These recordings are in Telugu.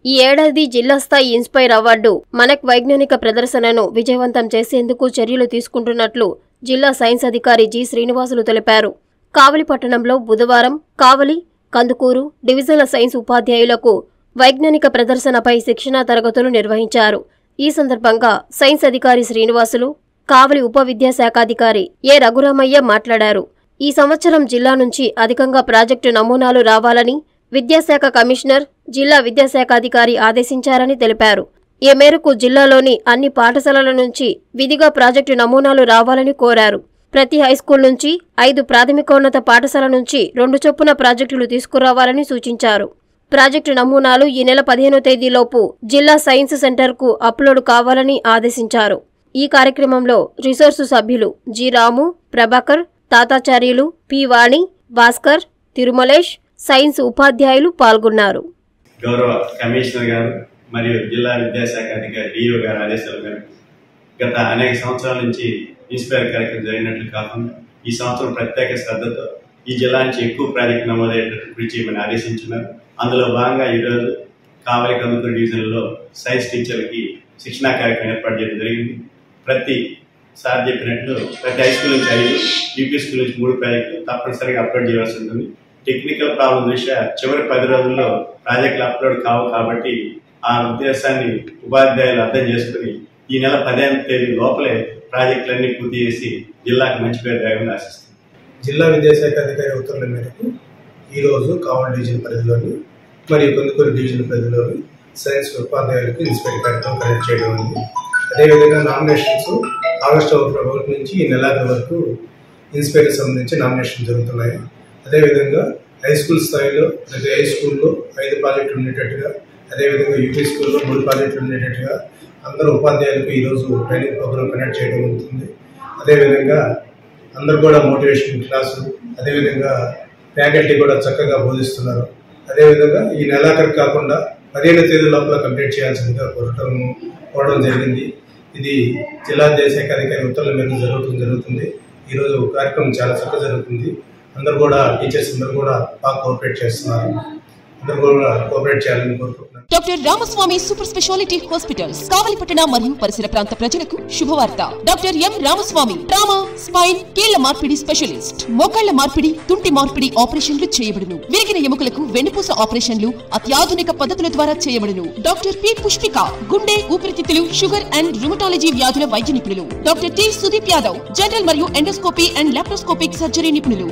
ఈ ఏడాది జిల్లా స్థాయి ఇన్స్పైర్ అవార్డు మనక్ వైజ్ఞానిక ప్రదర్శనను విజయవంతం చేసేందుకు చర్యలు తీసుకుంటున్నట్లు జిల్లా సైన్స్ అధికారి జి శ్రీనివాసులు తెలిపారు కావలి పట్టణంలో బుధవారం కావలి కందుకూరు డివిజన్ల సైన్స్ ఉపాధ్యాయులకు వైజ్ఞానిక ప్రదర్శనపై శిక్షణా తరగతులు నిర్వహించారు ఈ సందర్భంగా సైన్స్ అధికారి శ్రీనివాసులు కావలి ఉప విద్యాశాఖాధికారి ఏ రఘురామయ్య మాట్లాడారు ఈ సంవత్సరం జిల్లా నుంచి అధికంగా ప్రాజెక్టు నమూనాలు రావాలని విద్యాశాఖ కమిషనర్ జిల్లా విద్యాశాఖాధికారి ఆదేశించారని తెలిపారు ఈ మేరకు జిల్లాలోని అన్ని పాఠశాలల నుంచి విధిగా ప్రాజెక్టు నమూనాలు రావాలని కోరారు ప్రతి హైస్కూల్ నుంచి ఐదు ప్రాథమికోన్నత పాఠశాల నుంచి రెండు చొప్పున ప్రాజెక్టులు తీసుకురావాలని సూచించారు ప్రాజెక్టు నమూనాలు ఈ నెల పదిహేనో తేదీలోపు జిల్లా సైన్స్ సెంటర్కు అప్లోడ్ కావాలని ఆదేశించారు ఈ కార్యక్రమంలో రిసోర్సు సభ్యులు G Ramu Prabhakar Tatacharyulu P Vani Bhaskar Tirumalesh science ఉపాధ్యాయులు పాల్గొన్నారు గౌరవ కమిషనర్ గారు మరియు జిల్లా విద్యాశాఖ అధికారి డిఓ గారు ఆదేశాలు గారు గత అనేక సంవత్సరాల నుంచి ఇన్స్పైర్ కార్యక్రమం జరిగినట్లు కాకుండా ఈ సంవత్సరం ప్రత్యేక శ్రద్ధతో ఈ జిల్లా నుంచి ఎక్కువ ప్రాజెక్టు నమోదయ్యేటట్టు కృషి చేయమని ఆదేశించున్నారు అందులో భాగంగా ఈరోజు కావలి కందుకూరు డివిజన్లో సైన్స్ టీచర్లకి శిక్షణా కార్యక్రమం ఏర్పాటు చేయడం జరిగింది ప్రతి సార్ చెప్పినట్లు ప్రతి హై స్కూల్ నుంచి ఐదు యూపీ స్కూల్ నుంచి మూడు ప్రాజెక్టులు తప్పనిసరిగా అప్లోడ్ చేయాల్సి ఉంటుంది టెక్నికల్ ప్రాబ్లం దృష్ట్యా చివరి పది రోజుల్లో ప్రాజెక్టులు అప్లోడ్ కావు కాబట్టి ఆ ఉద్దేశాన్ని ఉపాధ్యాయులు అర్థం చేసుకుని ఈ నెల పదిహేను తేదీ లోపలే ప్రాజెక్టులన్నీ పూర్తి చేసి జిల్లాకు మంచి పేరు తేవాలని ఆశిస్తున్నాను జిల్లా విద్యాశాఖ అధికారి ఉత్తర్వుల మేరకు ఈరోజు కావల్ డివిజన్ పరిధిలోని మరియు కొందుకూరు డివిజన్ పరిధిలోని సైన్స్ ఉపాధ్యాయులకు ఇన్స్పెక్టర్ కార్యక్రమం కండక్ట్ చేయడం ఉంది అదేవిధంగా నామినేషన్స్ ఆగస్టు ఒకటి నుంచి ఈ నెలాఖరు వరకు ఇన్స్పెక్టర్ సంబంధించి నామినేషన్ జరుగుతున్నాయి అదేవిధంగా హై స్కూల్ స్థాయిలో ప్రతి హై స్కూల్లో ఐదు ప్రాజెక్టులు ఉండేటట్టుగా అదేవిధంగా యూపీ స్కూల్లో మూడు ప్రాజెక్టులు ఉండేటట్టుగా అందరూ ఉపాధ్యాయులకు ఈరోజు ట్రైనింగ్ ప్రోగ్రామ్ కండక్ట్ చేయడం అవుతుంది అదేవిధంగా అందరూ కూడా మోటివేషన్ క్లాసు అదేవిధంగా ఫ్యాకల్టీ కూడా చక్కగా బోధిస్తున్నారు అదేవిధంగా ఈ నెలాఖరు కాకుండా పదిహేను తేదీ లోపల కంప్లీట్ చేయాల్సిందిగా కోరటం కోరడం జరిగింది ఇది జిల్లా దేశాఖ అధికారి ఉత్తర్వుల మేరకు జరుగుతుంది జరుగుతుంది ఈరోజు కార్యక్రమం చాలా చక్కగా జరుగుతుంది అందరూ కూడా టీచర్స్ అందరూ కూడా బాగా కోఆపరేట్ చేస్తున్నారు అందరూ కూడా కోఆపరేట్ చేయాలని కోరుకుంటున్నాను doctor Ramaswamy super speciality hospitals కావలిపట్టణ మరియు పరిసర ప్రాంత ప్రజలకు శుభవార్త doctor M Ramaswamy trauma spine కీళ్ల మార్పిడి స్పెషలిస్ట్ మోకాళ్ల మార్పిడి తుంటి మార్పిడి ఆపరేషన్లు చేయబడును విరిగిన ఎముకలకు వెన్నుపూస ఆపరేషన్లు అత్యాధునిక పద్ధతుల ద్వారా చేయబడును డాక్టర్ పి పుష్పిక గుండె ఊపిరితిత్తులు షుగర్ అండ్ రుమటాలజీ వ్యాధుల వైద్య నిపుణులు doctor T Sudeep Yadav general మరియు ఎండోస్కోపీ అండ్ లాప్రోస్కోపిక్ సర్జరీ నిపుణులు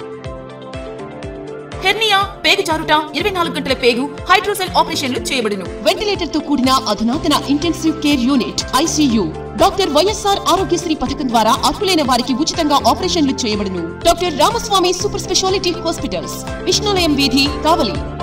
హెర్నియా పేగు జారుట ఇరవై నాలుగు గంటల పేగు హైడ్రోసెల్ ఆపరేషన్లు చేయబడును వెంటిలేటర్ తో కూడిన అధునాతన intensive care unit ICU doctor YSR Aarogyasri పథకం ద్వారా అర్హులైన వారికి ఉచితంగా ఆపరేషన్లు చేయబడును doctor Ramaswamy super speciality hospitals Vishnulayam వీధి కావలి